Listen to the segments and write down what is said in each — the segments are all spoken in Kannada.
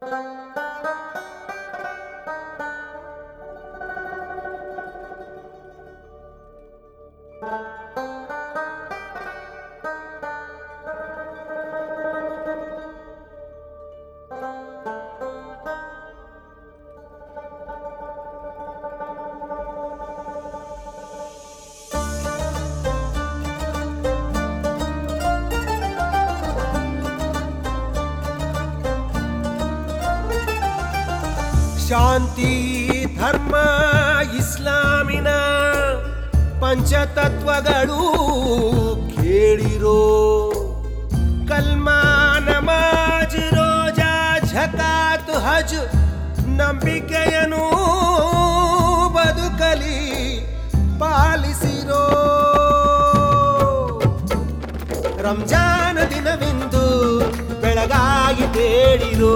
ಶಾಂತಿ ಧರ್ಮ ಇಸ್ಲಾಮಿನ ಪಂಚತತ್ವಗಳು ಕೇಳಿರೋ ಕಲ್ಮಾ ನಮಾಜ್ ರೋಜಾ ಝಕಾತ್ ಹಜ್ ನಂಬಿಕೆಯನು ಬದುಕಲಿ ಪಾಲಿಸಿರೋ ರಂಜಾನ ದಿನವಿಂದು ಬೆಳಗಾಗಿ ಬೇಡಿರೋ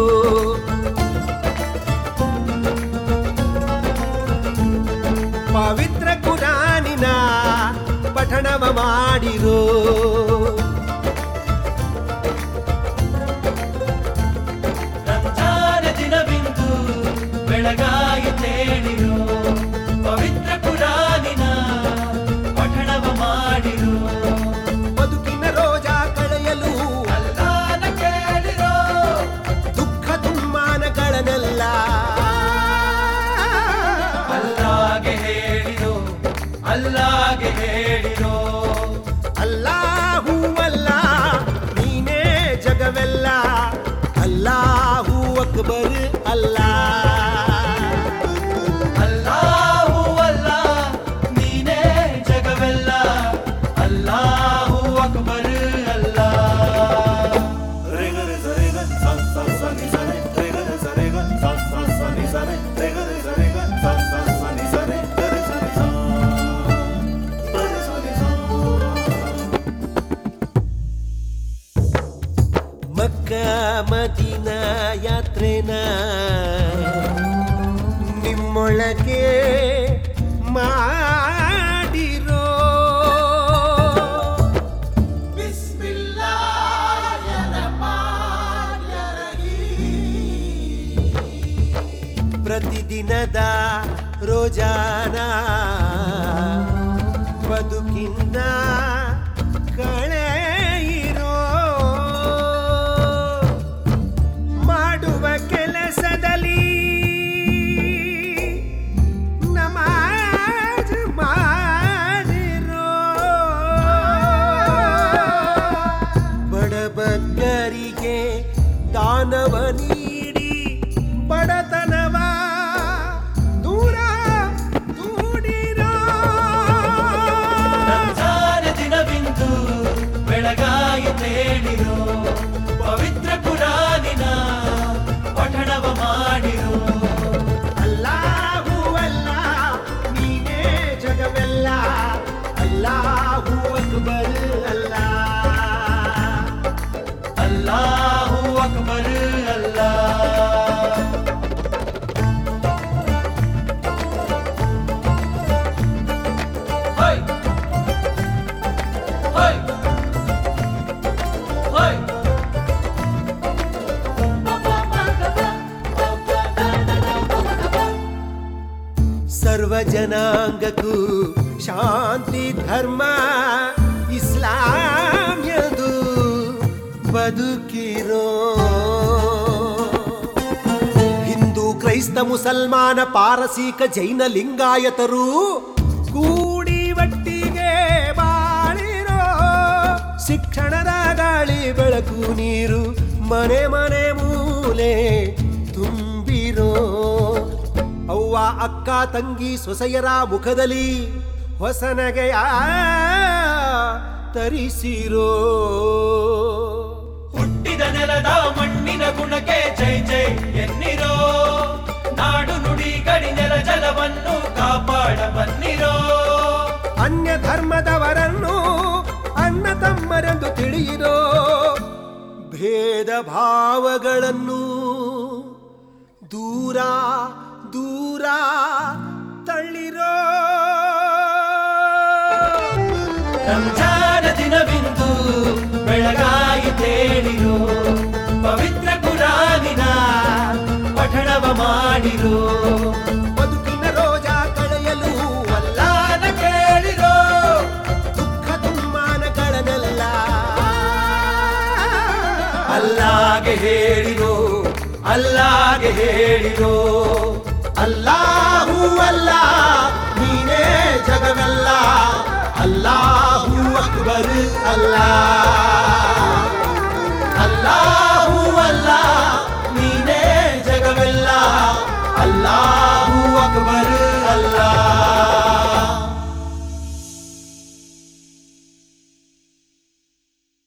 ಪವಿತ್ರ ಕುರಾನಿನ ಪಠಣವ ಮಾಡಿರೋ ರಂಜಾನ ದಿನವಿಂದು ಬೆಳಗಾಗಿ ತೇಳಿರು ಪವಿತ್ರ ಕುರಾನಿನ ಪಠಣವ ಮಾಡಿರು ಬದುಕಿನ ರೋಜಾ ಕಳೆಯಲು ಅಲ್ಲಾನ ಕೇಳಿರೋ ದುಃಖ ದುಮ್ಮಾನಗಳನ್ನೆಲ್ಲ ಅಲ್ಲಾಗೆ ಹೇಳಿರೋ ಅಲ್ಲಾಗೆ ಹೇಳಿರೋ ಅಲ್ಲಾಹೂ ಅಲ್ಲ ನೀನೇ ಜಗವೆಲ್ಲ ಅಲ್ಲಾಹೂ ಅಕ್ಬರ್ ಅಲ್ಲ ಅಲ್ಲಾಹು ಅಲ್ಲ ನೀನೇ ಜಗವೆಲ್ಲ ಅಲ್ಲಾಹು ಅಕ್ಬರ್ ಅಲ್ಲ ಮಕ್ಕ ಮದಿನ ಯಾತ್ರೆನ ನಿಮ್ಮೊಳಗೆ ಮಾಡಿರೋ ಪ್ರತಿದಿನದ ರೋಜಾನ ಬದುಕಿಂದ ಕಳೆಯಿರೋ ಮಾಡುವ ಕೆಲಸದಲ್ಲಿ ನಮಾಜ್ ಮಾಡಿರೋ ಬಡಬಗ್ಗರಿಗೆ ದಾನವ ನೀಡಿ ಬಡತನವ ದೂರ ದೂಡಿರೋ ರಂಜಾನ ದಿನವಿಂದು ಬೆಳಗಾಗಿ ತೇಳಿರೋ ಪವಿತ್ರ ಕುರಾನಿನ ಪಠಣವ ಮಾಡಿರೋ ಅಲ್ಲಾಹು ಅಲ್ಲ ನೀನೇ ಜಗವೆಲ್ಲ ಅಲ್ಲಾಹು ಅಕ್ಬರ್ ಅಲ್ಲ ಅಲ್ಲಾಹು ಅಕ್ಬರ್ ಅಲ್ಲ ಹೋಯ್ ಹೋಯ್ ಹೋಯ್ ಸರ್ವ ಜನಾಂಗಕ್ಕೂ ಶಾಂತಿ ಧರ್ಮ ಇಸ್ಲಾಂ ಎಂದು ಬದುಕಿರೋ ಹಿಂದೂ ಕ್ರೈಸ್ತ ಮುಸಲ್ಮಾನ ಪಾರಸೀಕ ಜೈನ ಲಿಂಗಾಯತರು ಕೂಡಿ ಒಟ್ಟಿಗೆ ಬಾಳಿರೋ ಶಿಕ್ಷಣದ ಗಾಳಿ ಬೆಳಕು ನೀರು ಮನೆ ಮನೆ ಮೂಲೆ ತುಂಬಿರೋ ಅವ್ವ ಅಕ್ಕ ತಂಗಿ ಸೊಸೆಯರ ಮುಖದಲ್ಲಿ ಹೊಸನಗೆಯ ತರಿಸಿರೋ ಹುಟ್ಟಿದ ನೆಲದ ಮಣ್ಣಿನ ಗುಣಕ್ಕೆ ಜೈ ಜೈ ಎನ್ನಿರೋ ನಾಡು ನುಡಿ ಗಡಿ ನೆಲ ಜಲವನ್ನು ಕಾಪಾಡ ಬನ್ನಿರೋ ಅನ್ಯ ಧರ್ಮದವರನ್ನು ಅನ್ನ ತಮ್ಮರೆಂದು ತಿಳಿಯಿರೋ ಭೇದ ಭಾವಗಳನ್ನು ದೂರ ದೂರ ತಳ್ಳಿರೋ ರಂಜಾನ ದಿನವಿಂದು ಬೆಳಗಾಗಿ ತೇಳಿರೋ ಪವಿತ್ರ ಕುರಾನಿನ ಮಾಡಿರೋ ಬದುಕಿನ ರೋಜ ಕಳೆಯಲು ಅಲ್ಲ ಲಾನ ಕೇಳಿರೋ ದುಃಖ ದುಮ್ಮಾನಗಳನ್ನೆಲ್ಲ ಅಲ್ಲಾಗೆ ಹೇಳಿರೋ ಅಲ್ಲಾಗೆ ಹೇಳಿರೋ ಅಲ್ಲಾಹು ಅಲ್ಲ ನೀನೇ ಜಗವೆಲ್ಲ ಅಲ್ಲಾಹು ಅಕ್ಬರ್ ಅಲ್ಲ